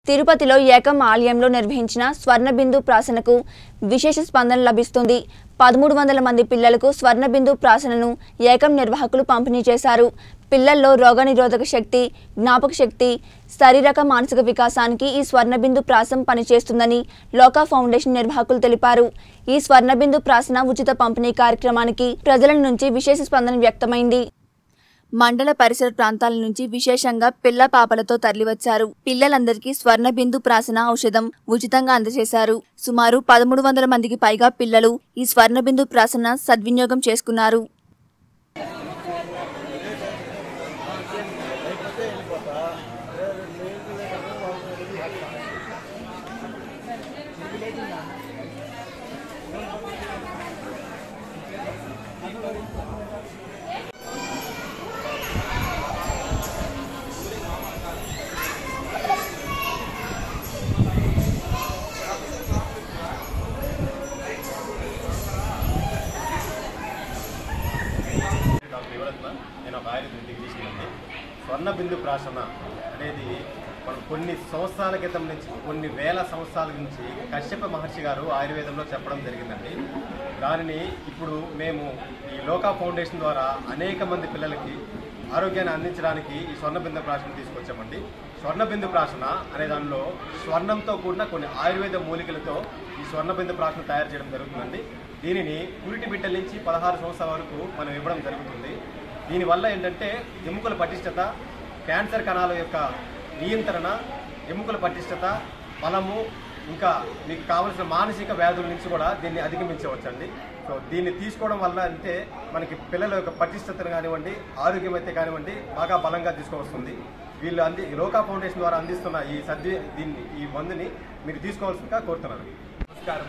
తిరుపతిలో ఏకం ఆలయంలో నిర్వహించిన స్వర్ణబిందు ప్రాసనకు విశేష స్పందన లభిస్తుంది పదమూడు వందల మంది పిల్లలకు స్వర్ణబిందు ప్రాసనను ఏకం నిర్వాహకులు పంపిణీ చేశారు పిల్లల్లో రోగనిరోధక శక్తి జ్ఞాపక శక్తి శారీరక మానసిక వికాసానికి ఈ స్వర్ణబిందు ప్రాసం పనిచేస్తుందని లోకా ఫౌండేషన్ నిర్వాహకులు తెలిపారు ఈ స్వర్ణబిందు ప్రాసన ఉచిత పంపిణీ కార్యక్రమానికి ప్రజల నుంచి విశేష స్పందన వ్యక్తమైంది మండల పరిసర ప్రాంతాల నుంచి విశేషంగా పిల్ల పాపలతో తరలివచ్చారు పిల్లలందరికీ స్వర్ణ బిందు ప్రాసన ఔషధం ఉచితంగా అందజేశారు సుమారు పదమూడు వందల మందికి పైగా పిల్లలు ఈ స్వర్ణ బిందు ప్రాసన సద్వినియోగం చేసుకున్నారు డాక్టర్ యువరత్న నేను ఒక ఆయుర్వేద డిగ్రీషనండి స్వర్ణ బిందు ప్రాశన అనేది మనం కొన్ని సంవత్సరాల క్రితం నుంచి కొన్ని వేల సంవత్సరాల నుంచి కశ్యప మహర్షి గారు ఆయుర్వేదంలో చెప్పడం జరిగిందండి దానిని ఇప్పుడు మేము ఈ లోకా ఫౌండేషన్ ద్వారా అనేక మంది పిల్లలకి ఆరోగ్యాన్ని అందించడానికి ఈ స్వర్ణ బిందు ప్రాశన తీసుకొచ్చామండి స్వర్ణ బిందు ప్రాశన అనే దానిలో స్వర్ణంతో కూడిన కొన్ని ఆయుర్వేద మూలికలతో ఈ స్వర్ణ బిందు ప్రాశన తయారు చేయడం జరుగుతుందండి దీనిని పురిటి బిడ్డల నుంచి పదహారు సంవత్సరాల వరకు మనం ఇవ్వడం జరుగుతుంది దీనివల్ల ఏంటంటే ఎముకల పటిష్టత క్యాన్సర్ కణాల యొక్క నియంత్రణ ఎముకల పటిష్టత బలము ఇంకా మీకు కావలసిన మానసిక వ్యాధుల నుంచి కూడా దీన్ని అధిగమించవచ్చండి సో దీన్ని తీసుకోవడం వల్ల అంటే మనకి పిల్లల యొక్క పటిష్టతను కానివ్వండి ఆరోగ్యం అయితే కానివ్వండి బాగా బలంగా తీసుకోవస్తుంది వీళ్ళు అంది లోకా ఫౌండేషన్ ద్వారా అందిస్తున్న ఈ సద్వి దీన్ని ఈ మందుని మీరు తీసుకోవాల్సిందిగా కోరుతున్నాను నమస్కారం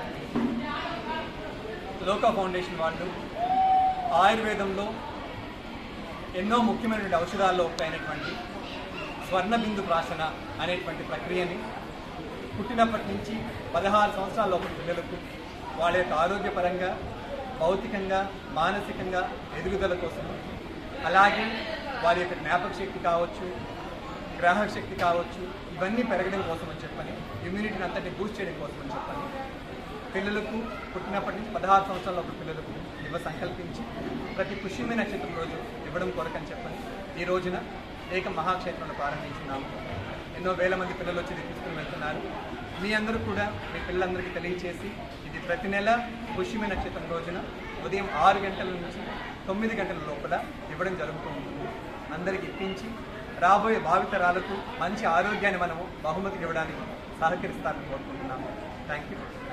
లోకా ఫౌండేషన్ వాళ్ళు ఆయుర్వేదంలో ఎన్నో ముఖ్యమైనటువంటి ఔషధాల్లో ఒకటైనటువంటి స్వర్ణబిందు ప్రాశన అనేటువంటి ప్రక్రియని పుట్టినప్పటి నుంచి పదహారు సంవత్సరాల లోపల పిల్లలకు వాళ్ళ యొక్క ఆరోగ్యపరంగా భౌతికంగా మానసికంగా ఎదుగుదల కోసం అలాగే వారి యొక్క జ్ఞాపక శక్తి కావచ్చు గ్రాహక శక్తి కావచ్చు ఇవన్నీ పెరగడం కోసం అని చెప్పని ఇమ్యూనిటీని అంతటి బూస్ట్ చేయడం కోసం అని చెప్పని పిల్లలకు పుట్టినప్పటి నుంచి పదహారు సంవత్సరాల ఒక పిల్లలకు ఇవ్వ సంకల్పించి ప్రతి పుష్యమి నక్షత్రం రోజు ఇవ్వడం కొరకని చెప్పని ఈ రోజున ఏక మహాక్షేత్రంలో ప్రారంభించున్నాము ఎన్నో వేల మంది పిల్లలు వచ్చి ఇది తీసుకుని వెళ్తున్నారు మీ అందరూ కూడా మీ పిల్లలందరికీ తెలియచేసి ఇది ప్రతి నెల పుష్యమి నక్షత్రం రోజున ఉదయం ఆరు గంటల నుంచి తొమ్మిది గంటల లోపల ఇవ్వడం జరుగుతూ ఉంటుంది అందరికి ఇప్పించి రాబోయే భావితరాలకు మంచి ఆరోగ్యాన్ని మనము బహుమతికి ఇవ్వడానికి సహకరిస్తారని కోరుకుంటున్నాము థ్యాంక్ యూ